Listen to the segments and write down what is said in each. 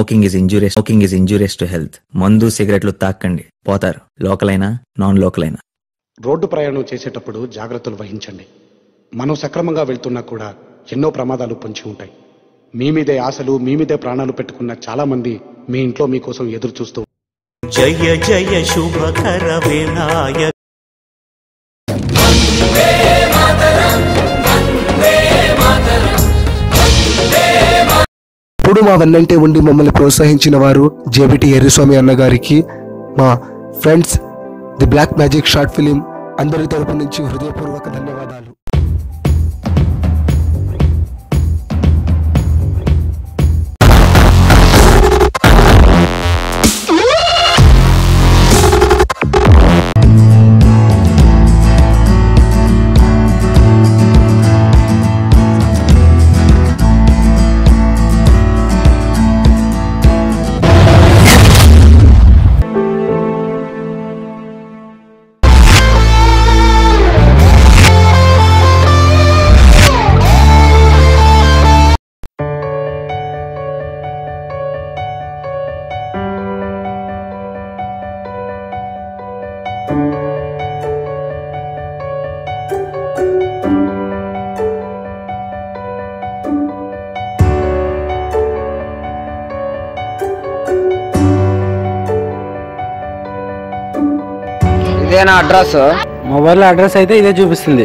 Smoking is injurious smoking is injurious to health మందు సిగరెట్లు తాక్కండి పోతారు లోకల్ అయినా నాన్ లోకల్ అయినా రోడ్డు ప్రయాణం చేసేటప్పుడు జాగ్రత్తలు వహించండి మనం సక్రమంగా వెళ్తున్నా కూడా ఎన్నో ప్రమాదాలు పొంచి ఉంటాయి మీ మీదే ఆశలు మీ మీదే ప్రాణాలు పెట్టుకున్న చాలా మంది మీ ఇంట్లో మీకోసం ఎదురు చూస్తూ జయ జయ శుభకర వినాయక ఇప్పుడు మా వెన్నంటే ఉండి మమ్మల్ని ప్రోత్సహించిన వారు జేబిటి ఎర్రిస్వామి అన్న గారికి మా friends the black magic short film అందరి తరపు నుంచి హృదయపూర్వక ధన్యవాదాలు ఇదేనా అడ్రస్ మొబైల్ అడ్రస్ అయితే ఇదే చూపిస్తుంది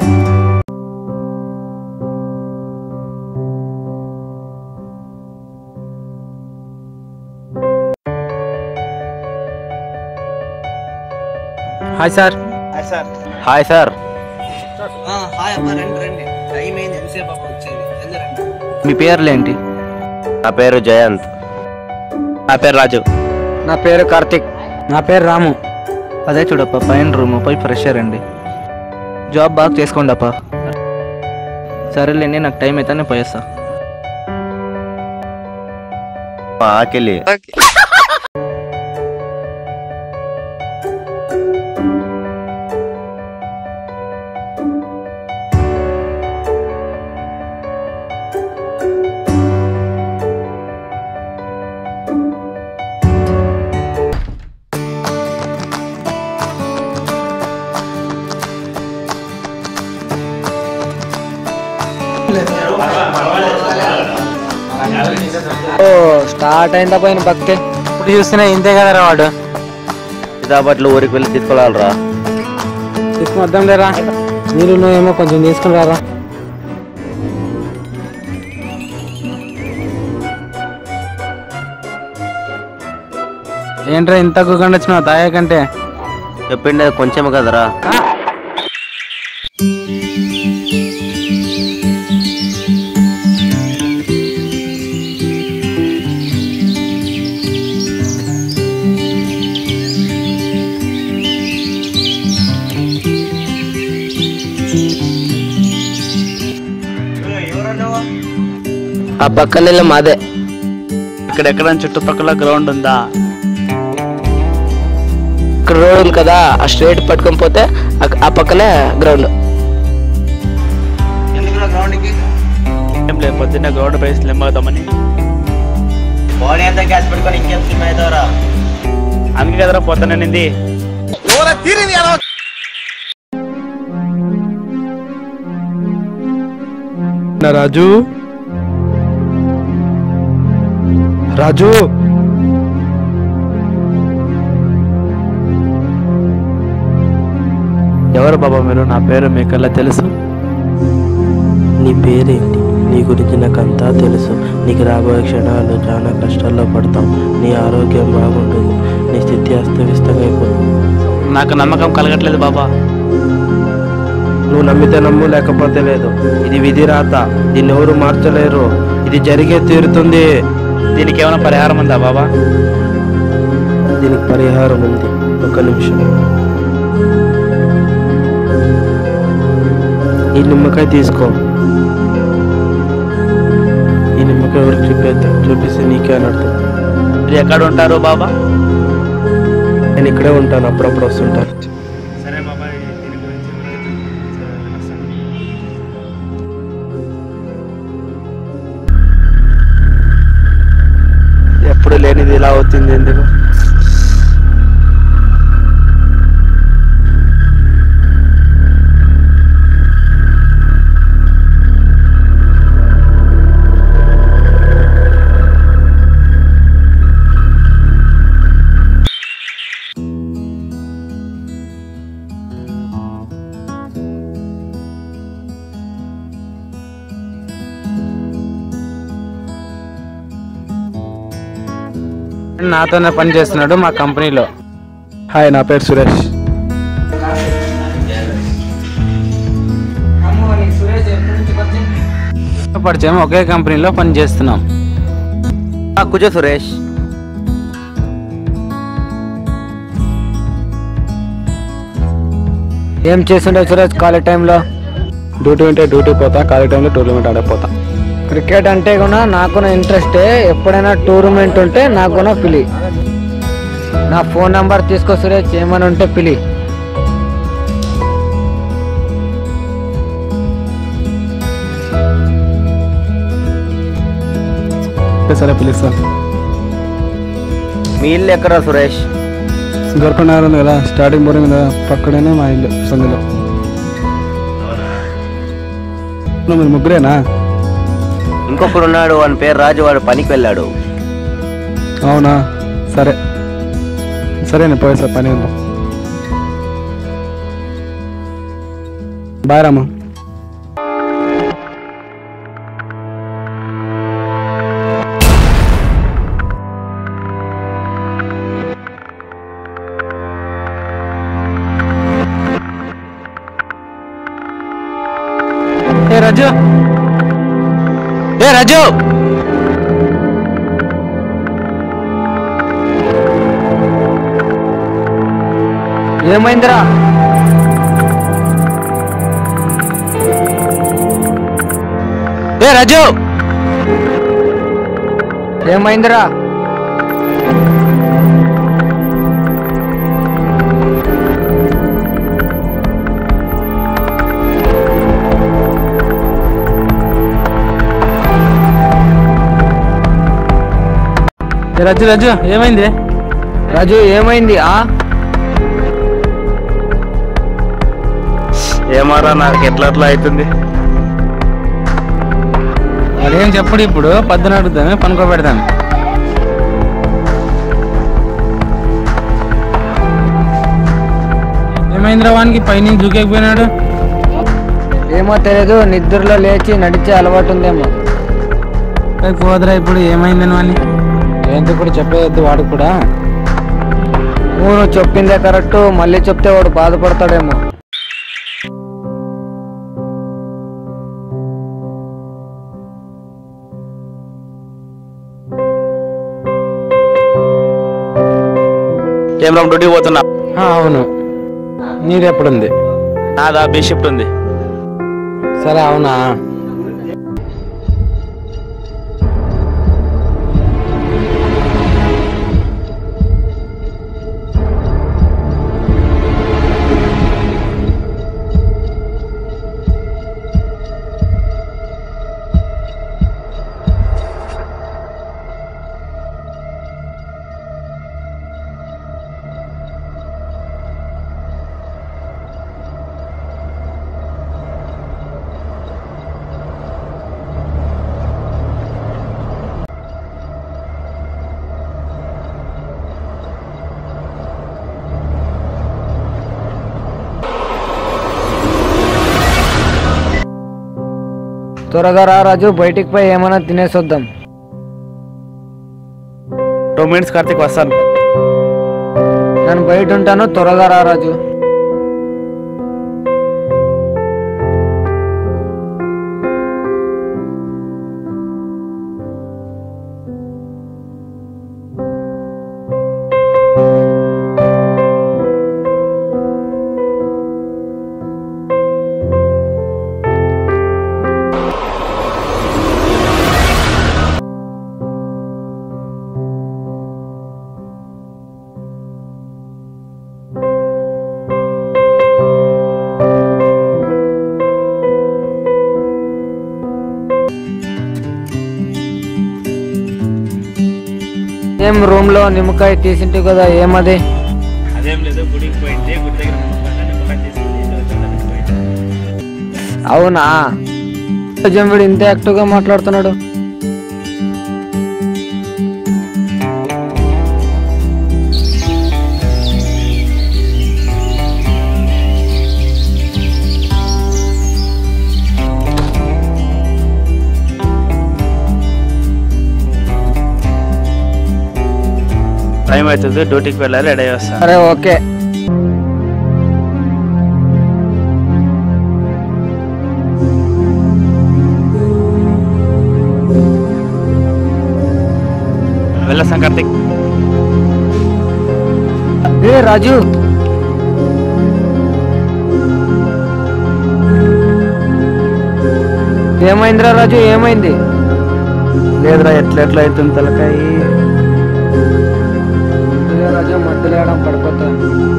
hi sir hi sir hi అమ్మా రండి రండి టైం అయింది ఎంతసేపు అప్పుడు వచ్చేది ఎందుకు మీ పేర్లేంటి నా పేరు జయంత్ నా పేరు రాజు నా పేరు కార్తిక్ నా పేరు రాము అదే చూడప్ప పైన రూమ్ పోయి ఫ్రెషర్ అండి జాబ్ బాగా చేసుకోండి అప్ప సరేలేండి నాకు టైం అయితే నేను పోయేస్తా మా ఆకిలి ఓ స్టార్ట్ అయిందా పోయిన భక్తి ఇప్పుడు చూస్తున్నా ఇంతే కదరా వాడు సీతాపట్లు ఊరికి వెళ్ళి తీసుకెళ్ళాలరా తీసుకొద్దాం లేరా మీరు నువ్వేమో కొంచెం తీసుకుని రారా ఏంట్రా ఇంత గుగండి వచ్చినావు తాయా కంటే చెప్పిండే కొంచెం కదరా ఆ పక్కన మాదే ఇక్కడ ఎక్కడ చుట్టుపక్కల గ్రౌండ్ ఉందా ఇక్కడ రోడ్ ఉంది కదా ఆ స్ట్రేట్ పట్టుకొని పోతే ఆ- ఆ పక్కనే గ్రౌండ్ ఏం లేదు పొద్దున్న గ్రౌండ్ ప్రైస్ లెమ్మవుతామని బాడీ అంతా గ్యాస్ పెట్టుకొని ఇంకేం సినిమా అవుతావరా అందుకే కదరా పొద్దున్న నింది రాజు రాజు ఎవరు బాబా మీరు నా పేరు మీకల్లా తెలుసు నీ పేరేంటి నీ గురించి నాకంతా తెలుసు నీకు రాబోయే క్షణాలు చాలా కష్టాల్లో పడతాం నీ ఆరోగ్యం బాగుంటుంది నీ స్థితి అస్తవ్యస్తంగా అయిపోతుంది నాకు నమ్మకం కలగట్లేదు బాబా నువ్వు నమ్మితే నమ్ము లేకపోతే లేదు ఇది విధి రాత దీన్ని ఎవరు మార్చలేరు ఇది జరిగే తీరుతుంది దీనికి ఏమైనా పరిహారం ఉందా బాబా దీనికి పరిహారం ఉంది ఒక నిమిషం ఈ నిమ్మకాయ తీసుకో ఈ నిమ్మకాయ ఎవరికి చూపేద్దాం చూపిస్తే నీకే అని అర్థం మీరు ఎక్కడ ఉంటారు బాబా నేను ఇక్కడే ఉంటాను అప్పుడప్పుడు వస్తుంటాను సరే బాబా దీని గురించి ఇలా అవుతుంది ఎందుకు నాతోనే పని చేస్తున్నాడు మా కంపెనీలో హాయ్ నా పేరు సురేష్ పరిచయం ఒకే కంపెనీలో పని చేస్తున్నాం కూర్చో సురేష్ ఏం చేస్తుండే సురేష్ కాలేజ్ టైంలో డ్యూటీ ఉంటే డ్యూటీ పోతా ఖాళీ టైంలో టోర్నమెంట్ ఆడపోతా క్రికెట్ అంటే కూడా నాకు ఇంట్రెస్టే ఎప్పుడైనా టూర్నమెంట్ ఉంటే నాకు కూడా పిలి నా ఫోన్ నంబర్ తీసుకో సురేష్ ఏమైనా ఉంటే పిలి సరే పిలుస్తా మీ ఇల్లు ఎక్కడ సురేష్ గర్భనారు ఉంది కదా స్టార్టింగ్ బోర్డు మీద పక్కడనే మా ఇల్లు సందులో నువ్వు మీరు ముగ్గురేనా ఇంకొకడు ఉన్నాడు వాని పేరు రాజు వాడు పనికి వెళ్ళాడు అవునా సరే సరే నేను పోయేసా పని ఉందా బాయ్ రామా ఏ రాజు ఏ రాజు ఏమైందిరా ఏ రాజు ఏమైందిరా ఏ రాజు రాజు ఏమైంది రాజు ఏమైంది ఆ ఏమారా నాకు ఎట్లా అట్లా అవుతుంది అదేం చెప్పడు ఇప్పుడు పద్దున అడుగుతాను పనుకోబెడతాను ఏమైందిరా వానికి పైనుంచి దూకేకపోయినాడు ఏమో తెలియదు నిద్రలో లేచి నడిచే అలవాటు ఉందేమో పోదురా ఇప్పుడు ఏమైందని వాని ఎందుకు కూడా చెప్పేది వాడు కూడా నువ్వు చెప్పిందే కరెక్ట్ మళ్ళీ చెప్తే వాడు బాధపడతాడేమో ఏం రామ్ డ్యూటీ పోతున్నా ఆ, అవును నీదెప్పుడుంది నాదా బి షిఫ్ట్ ఉంది సరే అవునా త్వరగా రా రాజు బయటికి పోయి ఏమైనా తినేసొద్దాం టూ మినిట్స్ కార్తీక్ వస్తాను నేను బయట ఉంటాను త్వరగా రా రాజు ఏం రూమ్ లో నిమ్మకాయ తీసింటి కదా ఏమది అదేం లేదు గుడికి పోయింది గుడి దగ్గర నిమ్మకాయ నిమ్మకాయ తీసుకుని ఇంట్లో వచ్చి పోయింది. అవునా కొంచెం వీడు ఇంత యాక్టివ్ గా మాట్లాడుతున్నాడు టైం అవుతుంది డ్యూటీకి వెళ్ళాలి రెడీ వస్తాను సరే ఓకే వెళ్ళొస్తాం కార్తీక్ ఏ రాజు ఏమైందిరా రాజు ఏమైంది లేదురా ఎట్లా ఎట్లా అవుతుంది తలకాయ ఇదే రాజు మధ్యలో వేయడం పడిపోతా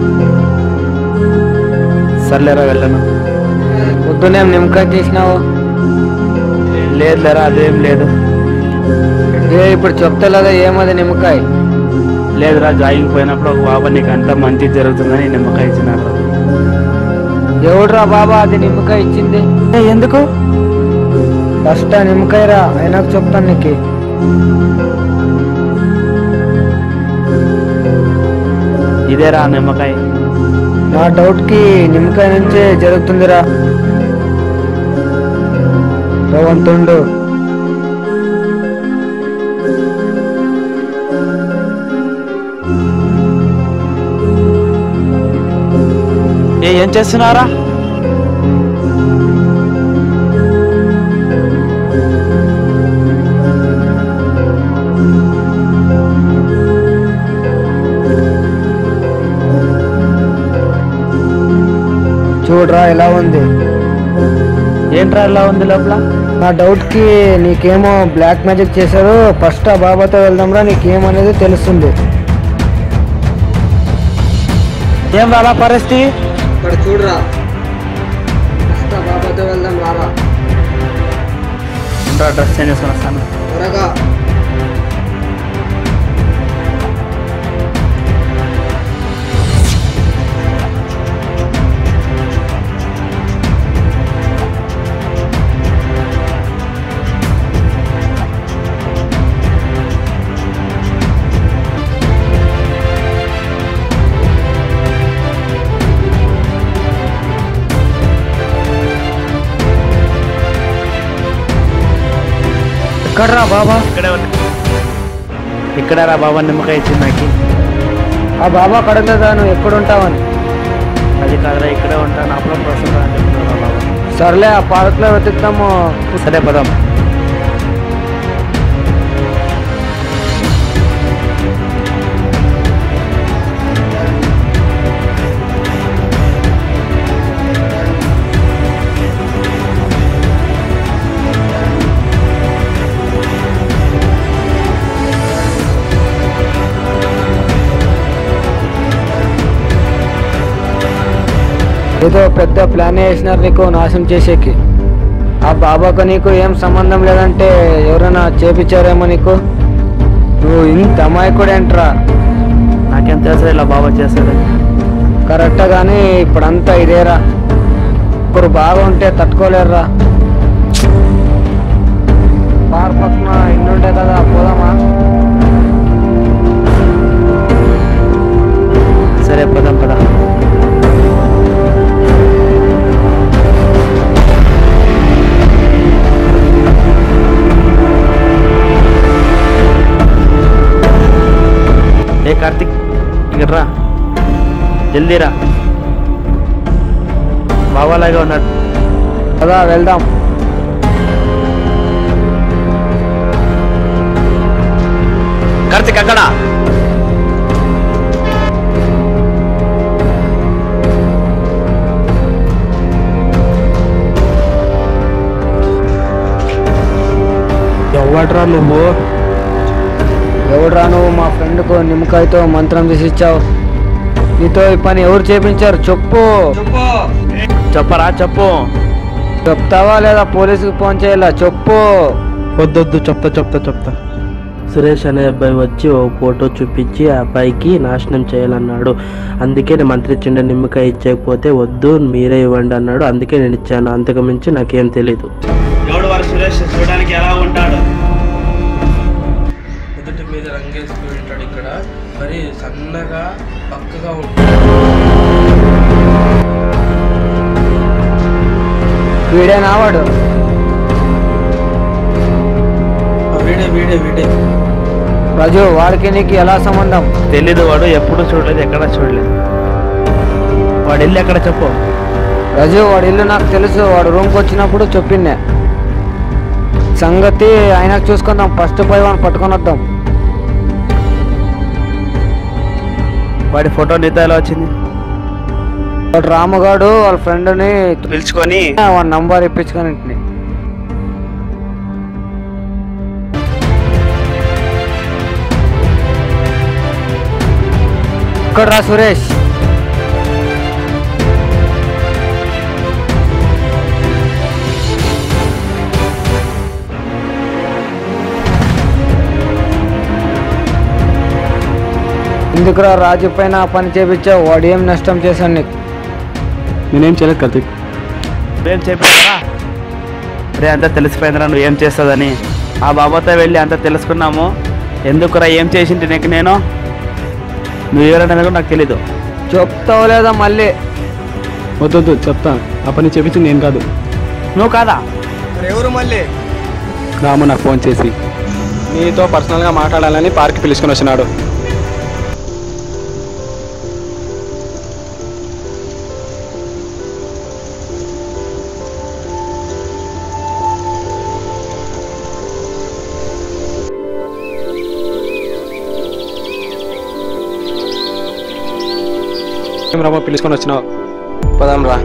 సర్లేరా వెళ్ళను పొద్దునేం నిమ్మకాయ తీసినావు లేదు లేరా అదేం లేదు ఏ ఇప్పుడు చెప్తలేదా ఏమది నిమ్మకాయ లేదురా జాయింగ్ పోయినప్పుడు ఒక బాబా నీకు అంతా మంచి జరుగుతుందని నిమ్మకాయ ఇచ్చినారు ఎవడురా బాబా అది నిమ్మకాయ ఇచ్చింది ఎందుకు ఫస్ట్ ఆ నిమ్మకాయ రా అయినాక చెప్తాను నీకు ఇదేరా నిమ్మకాయ నా డౌట్ కి నిమ్మకాయ నుంచే జరుగుతుందిరా రవంతుండు ఏ ఏం చేస్తున్నారా చూడరా ఎలా ఉంది ఏంట్రా ఇలా ఉంది లోపల నా డౌట్ కి నీకేమో బ్లాక్ మ్యాజిక్ చేశారు ఫస్ట్ ఆ బాబాతో వెళ్దాంరా నీకేమనేది తెలుస్తుంది ఏం రాలా పరిస్థితి ఇక్కడ చూడరా ఫస్ట్ ఆ బాబాతో వెళ్దాం రారా డ్రెస్ చేంజ్ చేసుకొని వస్తాను త్వరగా ఎక్కడ్రా బాబా ఇక్కడే ఉంది ఇక్కడ రా బాబా నిమ్మకాయ ఇచ్చింది నాకు ఆ బాబా కడగలేదా నువ్వు ఎక్కడుంటావని అది కాదురా ఇక్కడే ఉంటాను అప్పుడప్పుడు వస్తుందా అని చెప్తున్నా బాబా సర్లే ఆ పార్క్ లో వెతుకుతాము సరే పదాం ఏదో పెద్ద ప్లాన్ వేసినారు నీకు నాశనం చేసేకి ఆ బాబాకు నీకు ఏం సంబంధం లేదంటే ఎవరైనా చేపించారేమో నీకు నువ్వు ఇంత అమాయకుడేంట్రా నాకేం తెలుసు ఇలా బాబా చేస్తాడు కరెక్ట్ కానీ ఇప్పుడంతా ఇదేరా ఒకరు బాగా ఉంటే తట్టుకోలేరురా పార్ పక్కన ఇల్లుండే కదా పోదామా సరే పదం పద ఏ కార్తిక్ ఇక్కడ రా జల్దీ రా బాబాలాగా ఉన్నాడు కదా వెళ్దాం కార్తిక్ అక్కడ ఎవడ్రా నువ్వు ఎవడురా నువ్వు మా ఫ్రెండ్కు నిమ్మకాయతో మంత్రం తీసి ఇచ్చావు నీతో ఈ పని ఎవరు చేపించారు చెప్పు చెప్పరా చెప్పు చెప్తావా లేదా పోలీసుకి ఫోన్ చేయాలా చెప్పు వద్దొద్దు చెప్తా చెప్తా చెప్తా సురేష్ అనే అబ్బాయి వచ్చి ఓ ఫోటో చూపించి ఆ అబ్బాయికి నాశనం చేయాలన్నాడు అందుకే నేను మంత్రి ఇచ్చిండ నిమ్మకాయ ఇచ్చేయకపోతే వద్దు మీరే ఇవ్వండి అన్నాడు అందుకే నేను ఇచ్చాను అంతకు మించి నాకేం తెలీదు ఎవడు వాడు సురేష్ చూడడానికి ఎలా ఉంటాడు మొదటి మీద రంగేసుకుని ఉంటాడు ఇక్కడ మరి సన్నగా పక్కగా ఉంటాడు వీడేనా వాడు వీడే వీడే వీడే రాజు వాడికి నీకు ఎలా సంబంధం తెలీదు వాడు ఎప్పుడు చూడలేదు ఎక్కడ చూడలేదు వాడు వెళ్ళి ఎక్కడ చెప్పు రాజు వాడి ఇల్లు నాకు తెలుసు వాడు రూమ్కి వచ్చినప్పుడు చెప్పిండే సంగతి ఆయనకు చూసుకుందాం ఫస్ట్ పోయి వాడిని పట్టుకొని వద్దాం వాడి ఫోటో నీతో ఎలా వచ్చింది వాడు రాముగాడు వాళ్ళ ఫ్రెండ్ని పిలుచుకొని వాడి నంబర్ ఇప్పించుకొని ఇంటిని. ఇక్కడ రా సురేష్ ఎందుకురా రాజు పైన ఆ పని చేపించావు వాడు ఏం నష్టం చేశాడు నీకు నేనేం చేయలేదు కార్తీక్ ఏం చెప్పారా రే అంతా తెలిసిపోయిందిరా నువ్వు ఏం చేస్తుందని ఆ బాబాతో వెళ్ళి అంతా తెలుసుకున్నాము ఎందుకురా ఏం చేసింటి నీకు నేను నువ్వు ఎవరైనా కూడా నాకు తెలీదు చెప్తావు లేదా మళ్ళీ వద్దొద్దు చెప్తాను ఆ పని చెప్పించింది నేను కాదు నువ్వు కాదా ఎవరు మళ్ళీ రాము నాకు ఫోన్ చేసి నీతో పర్సనల్గా మాట్లాడాలని పార్క్ పిలుచుకొని వచ్చినాడు ఏం రామో పిలుచుకొని వచ్చినావు పదాం రా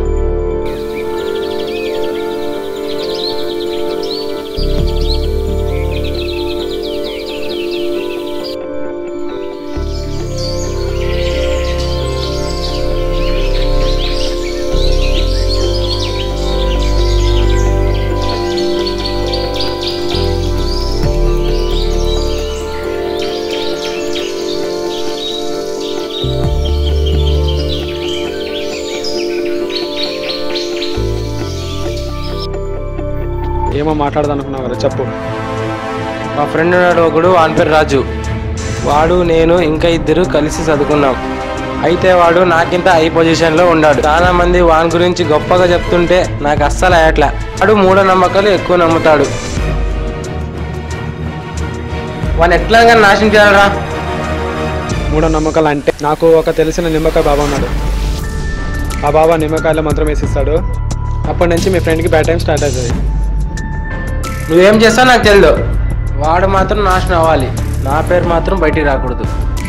ఏమో మాట్లాడదాం అనుకున్నావు చెప్పు మా ఫ్రెండ్ ఉన్నాడు ఒకడు వాని పేరు రాజు వాడు నేను ఇంకా ఇద్దరు కలిసి చదువుకున్నాం అయితే వాడు నాకింత హై పొజిషన్లో ఉన్నాడు చాలా మంది వాని గురించి గొప్పగా చెప్తుంటే నాకు అస్సలు అయ్యట్లా వాడు మూఢనమ్మకాలు ఎక్కువ నమ్ముతాడు వాని ఎట్లాగా నాశనం చేయాలరా మూఢ నమ్మకాలు అంటే నాకు ఒక తెలిసిన నిమ్మకాయ బాబా ఉన్నాడు ఆ బాబా నిమ్మకాయలో మంత్రం వేసిస్తాడు అప్పటి నుంచి మీ ఫ్రెండ్కి బ్యాడ్ టైం స్టార్ట్ అవుతుంది నువ్వేం చేస్తావు నాకు తెలియదు వాడు మాత్రం నాశనం అవ్వాలి నా పేరు మాత్రం బయటికి రాకూడదు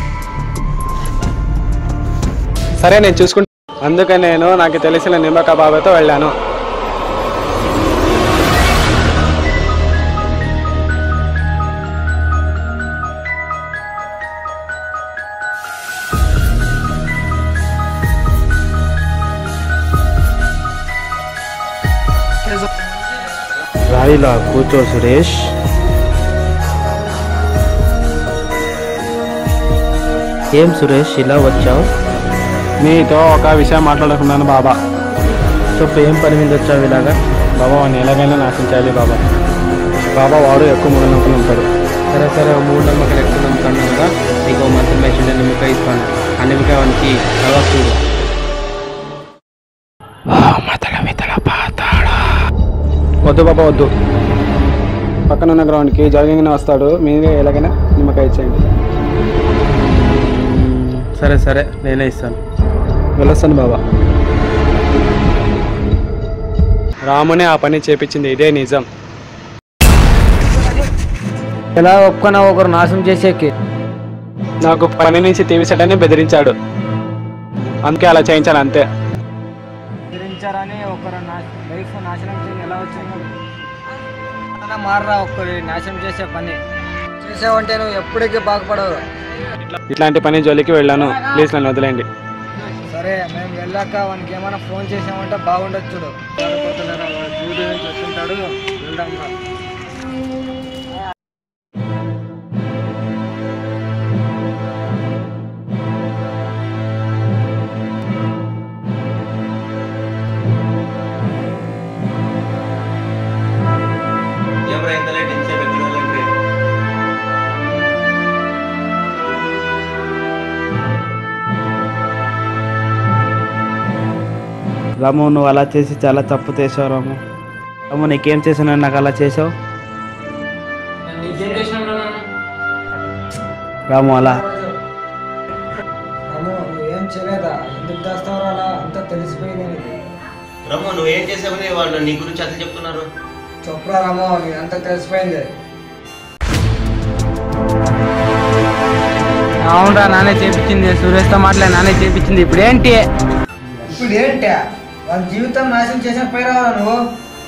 సరే నేను చూసుకుంటా అందుకే నేను నాకు తెలిసిన నిమ్మకాయ బాబాతో వెళ్ళాను రాయిలా కూర్చో సురేష్ ఏం సురేష్ ఇలా వచ్చావు నీతో ఒక విషయం మాట్లాడుకున్నాను బాబా చెప్పు ఏం పని మీద వచ్చావు ఇలాగా బాబా వాడిని ఎలాగైనా నాశనం చేయాలి బాబా బాబా వాడు ఎక్కువ మూఢ నమ్మకాలు ఉంటాడు సరే సరే ఓ మూడు నమ్మకాలు ఎక్కువ నమ్ముతాను కదా నీకు ఓ మంత్రం వేసిండే నిమ్మకాయ ఇస్తాను ఆ నిమ్మకాయ వానికి చదవ చూడు వద్దు బాబా వద్దు పక్కన ఉన్న గ్రౌండ్కి జాగింగ్ వస్తాడు మీరే ఎలాగైనా నిమ్మకాయ ఇచ్చేయండి సరే సరే నేనే ఇస్తాను వెళ్ళొస్తాను బాబా రామునే ఆ పని చేపించింది ఇదే నిజం ఎలా ఒప్పుకున్నా ఒకరు నాశనం చేసేకి నాకు పని నుంచి తీసేటని బెదిరించాడు అందుకే అలా చేయించాను అంతే బెదిరించారని ఒకరు లైఫ్ నాశనం చేయని ఎలా వచ్చింది అలా మారరా ఒక్కరి నాశనం చేసే పని చేసావంటే నువ్వు ఎప్పటికీ బాగుపడవు ఇట్లాంటి పని జోలికి వెళ్ళాను ప్లీజ్ నన్ను వదిలేండి సరే మేము వెళ్ళాక వానికి ఏమైనా ఫోన్ చేసామంటే బాగుండొచ్చు చూడు సరిపోతున్నారా వాడు డ్యూటీ నుంచి వచ్చింటాడు వెళ్దాం రా రాము నువ్వు అలా చేసి చాలా తప్పు చేసావు రాము రాము నీకేం చేసాను నాకు అలా చేసావు నీకేం చేసినావు నాన్న రాము అలా అమ్మో నువ్వేం చేయలేదా ఎందుకు దాస్తావు అలా అంతా తెలిసిపోయింది నీకు రమ్మ నువ్వేం చేసావని వాళ్ళు నీ గురించి అట్లా చెప్తున్నారు చెప్పురా రమ్మో నీకు అంతా తెలిసిపోయింది అవునరా నానే చేపించింది సురేష్తో మాట్లాడి నానే చేపించింది ఇప్పుడు ఏంటి ఇప్పుడు ఏంటి వాళ్ళ జీవితం నాశనం చేసిన పోయిరావా నువ్వు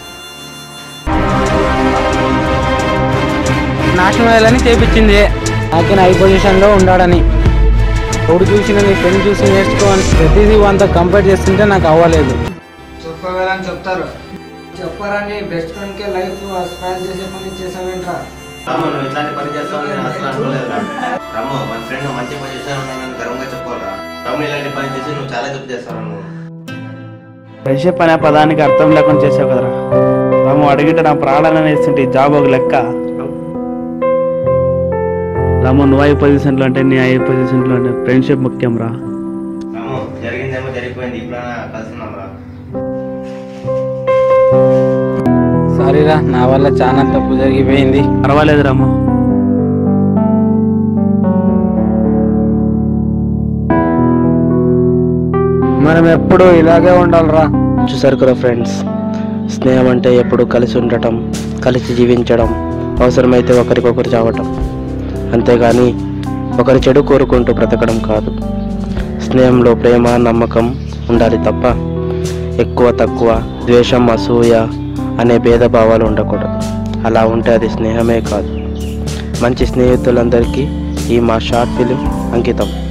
నాశనం అయ్యాలని చేపించింది నాకే హై పొజిషన్లో ఉన్నాడని ఎవడు చూసిన నీ ఫ్రెండ్ చూసి నేర్చుకోని ప్రతిదీ వాళ్ళతో కంపేర్ చేస్తుంటే నాకు అవ్వలేదు చెప్పవేలని చెప్తారు చెప్పారని బెస్ట్ ఫ్రెండ్కే లైఫ్ స్పాయిల్ చేసే పని చేసావేంట్రా రమ్మ నువ్వు ఇట్లాంటి పని చేస్తావని నేను అసలు అనుకోలేదురా రమ్మ మన ఫ్రెండ్ మంచి పని చేశాను నేను గర్వంగా చెప్పుకోవాలరా రమ్మ ఇలాంటి పని చేసి నువ్వు చాలా తప్పు చేస్తావు నువ్వు ఫ్రెండ్షిప్ అనే పదానికి అర్థం లేకుండా చేసావు కదరా రాము అడిగితే నా ప్రాణాలను ఇస్తుంటే ఈ జాబ్ ఒక లెక్క రాము నువ్వు అయ్యే పొజిషన్లో అంటే నీ అయ్యే పొజిషన్లో అంటే ఫ్రెండ్షిప్ ముఖ్యం రా రమ్మ జరిగిందేమో జరిగిపోయింది ఇప్పుడైనా కలిసినాం రా సారీరా నా వల్ల చాలా తప్పు జరిగిపోయింది పర్వాలేదు రాము మనం ఎప్పుడు ఇలాగే ఉండాలిరా చూసారు కదా ఫ్రెండ్స్ స్నేహం అంటే ఎప్పుడు కలిసి ఉండటం కలిసి జీవించడం అవసరమైతే ఒకరికొకరు చావటం అంతేగాని ఒకరి చెడు కోరుకుంటూ బ్రతకడం కాదు స్నేహంలో ప్రేమ నమ్మకం ఉండాలి తప్ప ఎక్కువ తక్కువ ద్వేషం అసూయ అనే భేదభావాలు ఉండకూడదు అలా ఉంటే అది స్నేహమే కాదు మంచి స్నేహితులందరికీ ఈ మా షార్ట్ ఫిలిం అంకితం